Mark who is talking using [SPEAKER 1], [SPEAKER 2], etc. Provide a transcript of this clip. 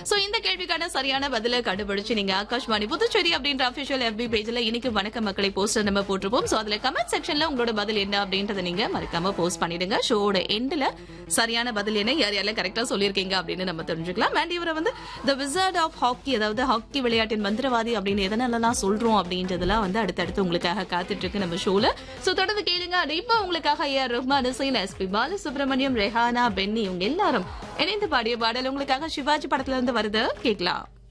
[SPEAKER 1] so இந்த கேள்விக்கான சரியான பதில கண்டுபிடிச்சு நீங்க ஆகாஷ்வாணி புதுச்சேரி அப்படின்ற அபிஷியல் FB பேஜ்ல இன்னைக்கு வணக்க மக்களை போஸ்டர் நம்ம போட்டிருப்போம் சோ அதுல கமெண்ட் செக்ஷன்ல உங்களோட பதில் என்ன அப்படின்றத நீங்க மறக்காம போஸ்ட் பண்ணிடுங்க ஷோட எண்ட்ல சரியான பதில் என்ன யார் யாரெல்லாம் கரெக்டா சொல்லியிருக்கீங்க அப்படின்னு நம்ம தெரிஞ்சுக்கலாம் அண்ட் இவரை வந்து த விசார்ட் ஆஃப் ஹாக்கி அதாவது ஹாக்கி விளையாட்டின் மந்திரவாதி அப்படின்னு எதனாலலாம் சொல்றோம் அப்படின்றதெல்லாம் வந்து அடுத்தடுத்து உங்களுக்காக காத்துட்டு இருக்கு நம்ம ஷோல சோ தொடர்ந்து கேளுங்க அது இப்போ உங்களுக்காக ஏஆர் ரஹ்மான் இசையில் எஸ்பி பாலசுப்ரமணியம் ரெஹானா பென்னி இவங்க எல்லாரும் இணைந்து பாடிய பாடல் உங்களுக்காக சிவாஜி படத்துல இருந்து வருது கேட்கலாம்